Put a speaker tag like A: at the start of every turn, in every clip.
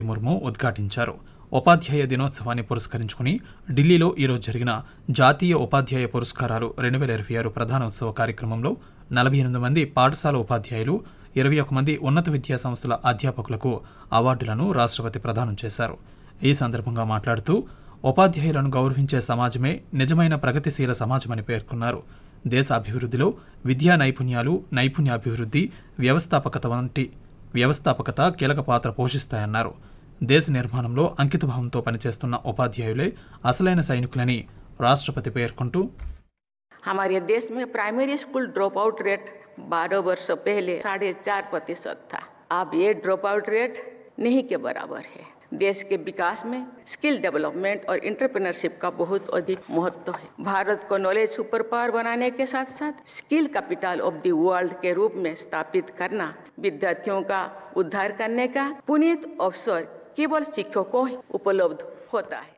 A: ముర్ము ఉద్ఘాటించారు ఉపాధ్యాయ దినోత్సవాన్ని పురస్కరించుకుని ఢిల్లీలో ఈరోజు జరిగిన జాతీయ ఉపాధ్యాయ పురస్కారాలు రెండు వేల ఇరవై ఆరు ప్రధానోత్సవ కార్యక్రమంలో నలభై ఎనిమిది మంది పాఠశాల ఉపాధ్యాయులు ఇరవై ఒక మంది ఉన్నత విద్యా సంస్థల అధ్యాపకులకు అవార్డులను రాష్ట్రపతి ప్రదానం చేశారు ఈ సందర్భంగా మాట్లాడుతూ ఉపాధ్యాయులను గౌరవించే సమాజమే నిజమైన ప్రగతిశీల సమాజమని పేర్కొన్నారు దేశ అభివృద్ధిలో విద్యా నైపుణ్యాలు నైపుణ్యాభివృద్ధి వ్యవస్థాపకత వంటి వ్యవస్థాపకత కీలక పాత్ర పోషిస్తాయన్నారు దేశ నిర్మాణంలో అంకితభావంతో పనిచేస్తున్న ఉపాధ్యాయులే అసలైన సైనికులని రాష్ట్రపతి పేర్కొంటూ
B: हमारे देश में primary school drop out rate 12 वर्ष पहले साढ़े चार प्रतिशत था अब ये ड्रॉप आउट रेट नहीं के बराबर है देश के विकास में स्किल डेवलपमेंट और इंटरप्रेन्योरशिप का बहुत अधिक महत्व है भारत को नॉलेज सुपर पावर बनाने के साथ साथ skill capital of the world के रूप में स्थापित करना विद्यार्थियों का उद्धार करने का पुनीत अवसर केवल शिक्षकों को ही उपलब्ध होता है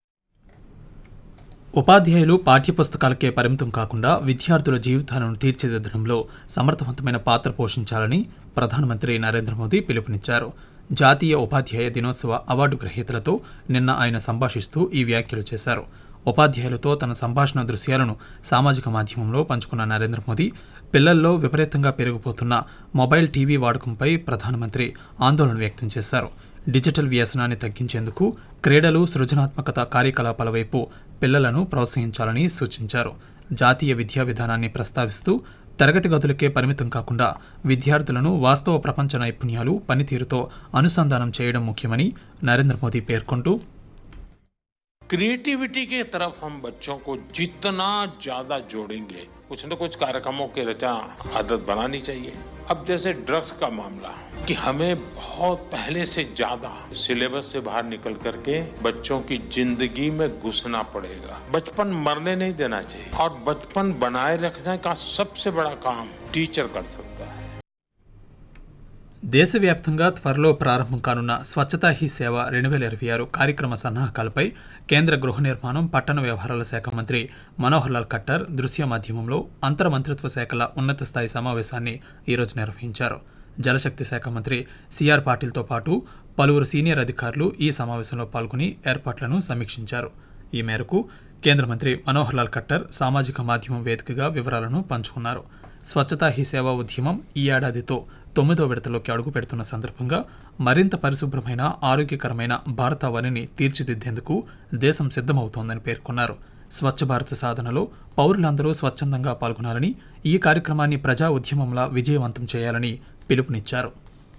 A: ఉపాధ్యాయులు పాఠ్యపుస్తకాలకే పరిమితం కాకుండా విద్యార్థుల జీవితాలను తీర్చిదిద్దడంలో సమర్థవంతమైన పాత్ర పోషించాలని ప్రధానమంత్రి నరేంద్ర మోదీ పిలుపునిచ్చారు జాతీయ ఉపాధ్యాయ దినోత్సవ అవార్డు గ్రహీతలతో నిన్న ఆయన సంభాషిస్తూ ఈ వ్యాఖ్యలు చేశారు ఉపాధ్యాయులతో తన సంభాషణ దృశ్యాలను సామాజిక మాధ్యమంలో పంచుకున్న నరేంద్ర మోదీ పిల్లల్లో విపరీతంగా పెరిగిపోతున్న మొబైల్ టీవీ వాడకంపై ప్రధానమంత్రి ఆందోళన వ్యక్తం చేశారు డిజిటల్ వ్యసనాన్ని తగ్గించేందుకు క్రీడలు సృజనాత్మకత కార్యకలాపాల వైపు పిల్లలను ప్రోత్సహించాలని సూచించారు జాతీయ విద్యా విధానాన్ని ప్రస్తావిస్తూ తరగతి గదులకే పరిమితం కాకుండా విద్యార్థులను వాస్తవ ప్రపంచ నైపుణ్యాలు పనితీరుతో అనుసంధానం చేయడం ముఖ్యమని నరేంద్ర మోదీ పేర్కొంటూ
C: क्रिएटिविटी के तरफ हम बच्चों को जितना ज्यादा जोड़ेंगे कुछ न कुछ कार्यक्रमों की रचना आदत बनानी चाहिए अब जैसे ड्रग्स का मामला कि हमें बहुत पहले से ज्यादा सिलेबस से बाहर निकल करके बच्चों की जिंदगी में घुसना पड़ेगा बचपन मरने नहीं देना चाहिए और बचपन बनाए रखने का सबसे बड़ा काम टीचर कर सकता है
A: దేశవ్యాప్తంగా త్వరలో ప్రారంభం కానున్న స్వచ్ఛతా హీ సేవ రెండు వేల ఇరవై ఆరు కార్యక్రమ సన్నాహకాలపై కేంద్ర గృహ నిర్మాణం పట్టణ వ్యవహారాల శాఖ మంత్రి మనోహర్ లాల్ ఖట్టర్ దృశ్య మాధ్యమంలో అంతర్ మంత్రిత్వ శాఖల ఉన్నత స్థాయి సమావేశాన్ని ఈరోజు నిర్వహించారు జలశక్తి శాఖ మంత్రి సిఆర్ పాటిల్తో పాటు పలువురు సీనియర్ అధికారులు ఈ సమావేశంలో పాల్గొని ఏర్పాట్లను సమీక్షించారు ఈ మేరకు కేంద్ర మంత్రి మనోహర్ లాల్ ఖట్టర్ సామాజిక మాధ్యమం వేదికగా వివరాలను పంచుకున్నారు స్వచ్ఛతా హీ సేవా ఉద్యమం ఈ ఏడాదితో తొమ్మిదో విడతలోకి అడుగు పెడుతున్న సందర్భంగా మరింత పరిశుభ్రమైన ఆరోగ్యకరమైన భారతావనిని తీర్చిదిద్దేందుకు దేశం సిద్ధమవుతోందని పేర్కొన్నారు స్వచ్ఛ భారత్ సాధనలో పౌరులందరూ స్వచ్ఛందంగా పాల్గొనాలని ఈ కార్యక్రమాన్ని ప్రజా ఉద్యమంలా విజయవంతం చేయాలని పిలుపునిచ్చారు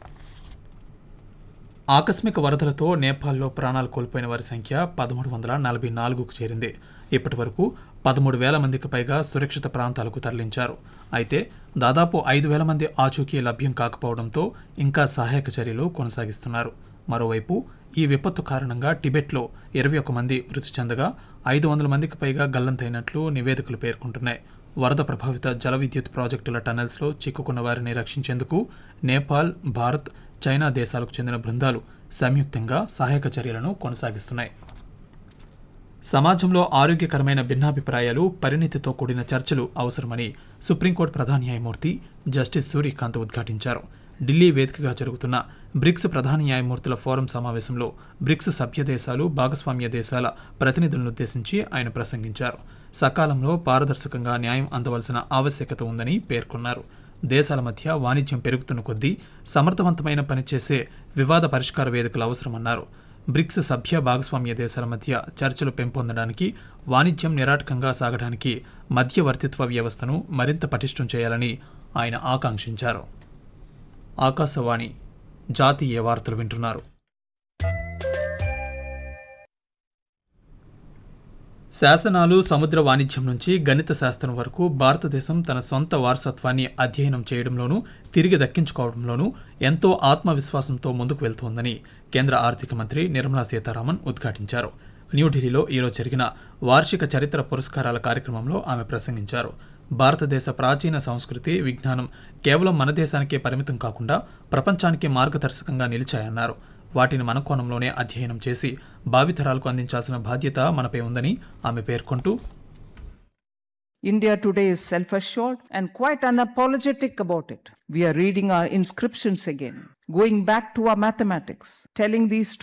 A: ఆకస్మిక వరదలతో నేపాల్లో ప్రాణాలు కోల్పోయిన వారి సంఖ్య పదమూడు వందల నలభై నాలుగుకు చేరింది ఇప్పటి వరకు పదమూడు వేల మందికి పైగా సురక్షిత ప్రాంతాలకు తరలించారు అయితే దాదాపు ఐదు వేల మంది ఆచూకీ లభ్యం కాకపోవడంతో ఇంకా సహాయక చర్యలు కొనసాగిస్తున్నారు మరోవైపు ఈ విపత్తు కారణంగా టిబెట్లో ఇరవై ఒక మంది మృతి చెందగా ఐదు వందల మందికి పైగా గల్లంతైనట్లు నివేదికలు పేర్కొంటున్నాయి వరద ప్రభావిత జల విద్యుత్ ప్రాజెక్టుల టనెల్స్లో చిక్కుకున్న వారిని రక్షించేందుకు నేపాల్ భారత్ చైనా దేశాలకు చెందిన బృందాలు సంయుక్తంగా సహాయక చర్యలను కొనసాగిస్తున్నాయి సమాజంలో ఆరోగ్యకరమైన భిన్నాభిప్రాయాలు పరిణితితో కూడిన చర్చలు అవసరమని సుప్రీంకోర్టు ప్రధాన న్యాయమూర్తి జస్టిస్ సూర్యకాంత్ ఉద్ఘాటించారు ఢిల్లీ వేదికగా జరుగుతున్న బ్రిక్స్ ప్రధాన న్యాయమూర్తుల ఫోరం సమావేశంలో బ్రిక్స్ సభ్య దేశాలు భాగస్వామ్య దేశాల ప్రతినిధులను ఉద్దేశించి ఆయన ప్రసంగించారు సకాలంలో పారదర్శకంగా న్యాయం అందవలసిన ఆవశ్యకత ఉందని పేర్కొన్నారు దేశాల మధ్య వాణిజ్యం పెరుగుతున్న కొద్దీ సమర్థవంతమైన పనిచేసే వివాద పరిష్కార వేదికలు అవసరమన్నారు బ్రిక్స్ సభ్య భాగస్వామ్య దేశాల మధ్య చర్చలు పెంపొందడానికి వాణిజ్యం నిరాటకంగా సాగడానికి మధ్యవర్తిత్వ వ్యవస్థను మరింత పటిష్టం చేయాలని ఆయన ఆకాంక్షించారు ఆకాశవాణి జాతీయ వార్తలు వింటున్నారు శాసనాలు సముద్ర వాణిజ్యం నుంచి గణిత శాస్త్రం వరకు భారతదేశం తన సొంత వారసత్వాన్ని అధ్యయనం చేయడంలోనూ తిరిగి దక్కించుకోవడంలోనూ ఎంతో ఆత్మవిశ్వాసంతో ముందుకు వెళ్తోందని కేంద్ర ఆర్థిక మంత్రి నిర్మలా సీతారామన్ ఉద్ఘాటించారు న్యూఢిల్లీలో ఈరోజు జరిగిన వార్షిక చరిత్ర పురస్కారాల కార్యక్రమంలో ఆమె ప్రసంగించారు భారతదేశ ప్రాచీన సంస్కృతి విజ్ఞానం కేవలం మన దేశానికే పరిమితం కాకుండా ప్రపంచానికి మార్గదర్శకంగా నిలిచాయన్నారు వాటిని మన కోణంలోనే అధ్యయనం చేసి భావితరాలకు అందించాల్సిన బాధ్యత మనపై ఉందని ఆమె పేర్కొంటూ
D: India today is self assured and quite unapologetic about it. We are reading our inscriptions again, going back to our mathematics, telling these